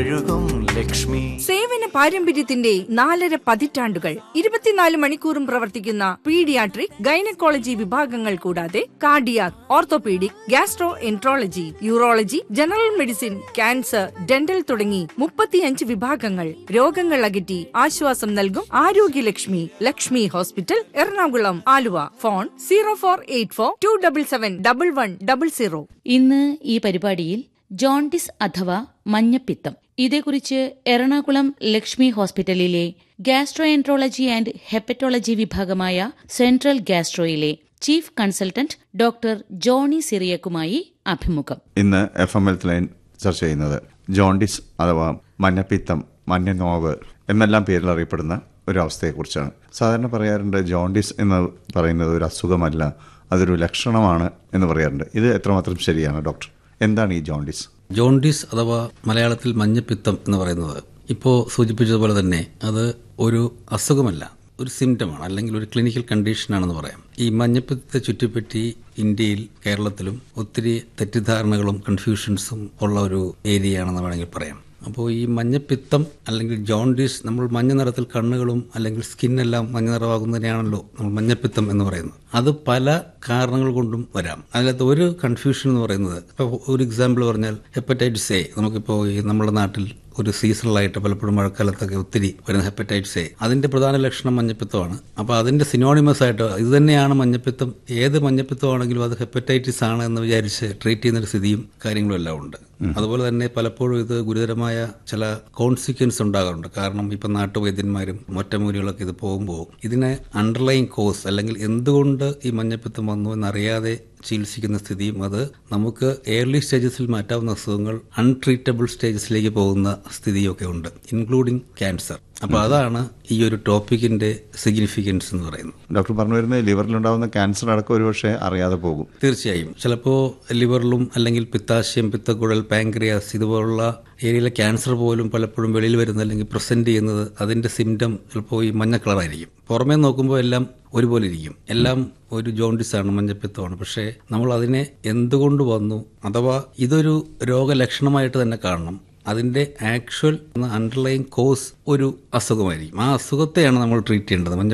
ഒഴുകും ലക്ഷ്മി സേവന പാരമ്പര്യത്തിന്റെ നാലര പതിറ്റാണ്ടുകൾ ഇരുപത്തിനാല് മണിക്കൂറും പ്രവർത്തിക്കുന്ന പീഡിയാട്രിക് ഗൈനക്കോളജി വിഭാഗങ്ങൾ കൂടാതെ cardiac orthopaedic gastroenterology urology general medicine cancer dental തുടങ്ങി മുപ്പത്തിയഞ്ച് വിഭാഗങ്ങൾ രോഗങ്ങൾ അകറ്റി ആശ്വാസം നൽകും ആരോഗ്യലക്ഷ്മി Lakshmi hospital Ernakulam Aluva phone zero four eight four two double seven double one double zero ഇന്ന് ഈ പരിപാടിയിൽ ജോണ്ടിസ് അഥവാ മഞ്ഞപ്പിത്തം ഇതേക്കുറിച്ച് എറണാകുളം ലക്ഷ്മി ഹോസ്പിറ്റലിലെ ഗാസ്ട്രോഎൻട്രോളജി ആൻഡ് ഹെപ്പറ്റോളജി വിഭാഗമായ സെൻട്രൽ ഗാസ്ട്രോയിലെ ചീഫ് കൺസൾട്ടന്റ് ഡോക്ടർ ജോണി സിറിയക്കുമായി അഭിമുഖം ഇന്ന് എഫ് എം എൽത്ത് ലൈൻ ചർച്ച ചെയ്യുന്നത് ജോണ്ടിസ് അഥവാ മഞ്ഞപ്പിത്തം മഞ്ഞനോവ് എന്നെല്ലാം പേരിൽ അറിയപ്പെടുന്ന ഒരു അവസ്ഥയെക്കുറിച്ചാണ് സാധാരണ പറയാറുണ്ട് ജോണ്ടിസ് എന്ന് പറയുന്നത് ഒരു അസുഖമല്ല അതൊരു ലക്ഷണമാണ് എന്ന് പറയാറുണ്ട് ഇത് എത്രമാത്രം ശരിയാണ് ഡോക്ടർ എന്താണ് ഈ ജോണ്ടിസ് ജോണ്ടിസ് അഥവാ മലയാളത്തിൽ മഞ്ഞപ്പിത്തം എന്ന് പറയുന്നത് ഇപ്പോൾ സൂചിപ്പിച്ചതുപോലെ തന്നെ അത് ഒരു അസുഖമല്ല ഒരു സിംറ്റമാണ് അല്ലെങ്കിൽ ഒരു ക്ലിനിക്കൽ കണ്ടീഷനാണെന്ന് പറയാം ഈ മഞ്ഞപ്പിത്തത്തെ ചുറ്റിപ്പറ്റി ഇന്ത്യയിൽ കേരളത്തിലും ഒത്തിരി തെറ്റിദ്ധാരണകളും കൺഫ്യൂഷൻസും ഉള്ള ഒരു ഏരിയയാണെന്ന് വേണമെങ്കിൽ പറയാം അപ്പോൾ ഈ മഞ്ഞപ്പിത്തം അല്ലെങ്കിൽ ജോണ്ടിസ് നമ്മൾ മഞ്ഞ നിറത്തിൽ കണ്ണുകളും അല്ലെങ്കിൽ സ്കിന്നെല്ലാം മഞ്ഞ നിറമാകുന്നതിനെയാണല്ലോ നമ്മൾ മഞ്ഞപ്പിത്തം എന്ന് പറയുന്നത് അത് പല കാരണങ്ങൾ കൊണ്ടും വരാം അതിനകത്ത് ഒരു കൺഫ്യൂഷൻ എന്ന് പറയുന്നത് ഇപ്പോൾ ഒരു എക്സാമ്പിൾ പറഞ്ഞാൽ ഹെപ്പറ്റൈറ്റിസ് എ നമുക്കിപ്പോൾ ഈ നമ്മുടെ നാട്ടിൽ ഒരു സീസണലായിട്ട് പലപ്പോഴും മഴക്കാലത്തൊക്കെ ഒത്തിരി വരുന്ന ഹെപ്പറ്റൈറ്റിസ് എ അതിന്റെ പ്രധാന ലക്ഷണം മഞ്ഞപ്പിത്തമാണ് അപ്പോൾ അതിന്റെ സിനോണിമസ് ആയിട്ട് ഇത് തന്നെയാണ് മഞ്ഞപ്പിത്തം ഏത് മഞ്ഞപ്പിത്തമാണെങ്കിലും അത് ഹെപ്പറ്റൈറ്റിസ് ആണ് എന്ന് വിചാരിച്ച് ട്രീറ്റ് ചെയ്യുന്ന ഒരു സ്ഥിതിയും കാര്യങ്ങളും എല്ലാം ഉണ്ട് അതുപോലെ തന്നെ പലപ്പോഴും ഇത് ഗുരുതരമായ ചില കോൺസിക്വൻസ് ഉണ്ടാകാറുണ്ട് കാരണം ഇപ്പം നാട്ടുവൈദ്യന്മാരും ഒറ്റമൂലികളൊക്കെ ഇത് പോകുമ്പോൾ ഇതിനെ അണ്ടർലൈൻ കോസ് അല്ലെങ്കിൽ എന്തുകൊണ്ട് ഈ മഞ്ഞപ്പിത്തം വന്നു എന്നറിയാതെ ചികിത്സിക്കുന്ന സ്ഥിതിയും അത് നമുക്ക് ഏർലി സ്റ്റേജസിൽ മാറ്റാവുന്ന അസുഖങ്ങൾ അൺട്രീറ്റബിൾ സ്റ്റേജസിലേക്ക് പോകുന്ന സ്ഥിതിയൊക്കെ ഉണ്ട് ഇൻക്ലൂഡിങ് ക്യാൻസർ അപ്പോൾ അതാണ് ഈ ഒരു ടോപ്പിക്കിന്റെ സിഗ്നിഫിക്കൻസ് എന്ന് പറയുന്നത് ഡോക്ടർ പറഞ്ഞു വരുന്നത് ലിവറിലുണ്ടാകുന്ന ക്യാൻസർ അടക്കം ഒരുപക്ഷെ അറിയാതെ പോകും തീർച്ചയായും ചിലപ്പോൾ ലിവറിലും അല്ലെങ്കിൽ പിത്താശയം പിത്തക്കുഴൽ പാങ്ക്രിയാസ് ഇതുപോലുള്ള ഏരിയയിലെ ക്യാൻസർ പോലും പലപ്പോഴും വെളിയിൽ വരുന്നത് അല്ലെങ്കിൽ പ്രസന്റ് ചെയ്യുന്നത് അതിന്റെ സിംറ്റം ചിലപ്പോൾ ഈ മഞ്ഞ കളറായിരിക്കും പുറമേ നോക്കുമ്പോൾ എല്ലാം ഒരുപോലെ ഇരിക്കും എല്ലാം ഒരു ജോണ്ടിസാണ് മഞ്ഞപ്പിത്തമാണ് പക്ഷേ നമ്മൾ അതിനെ എന്തുകൊണ്ട് വന്നു അഥവാ ഇതൊരു രോഗലക്ഷണമായിട്ട് തന്നെ കാണണം അതിന്റെ ആക്ച്വൽ അണ്ടർലൈൻ കോസ് ഒരു അസുഖമായിരിക്കും ആ അസുഖത്തെയാണ് നമ്മൾ ട്രീറ്റ് ചെയ്യേണ്ടത്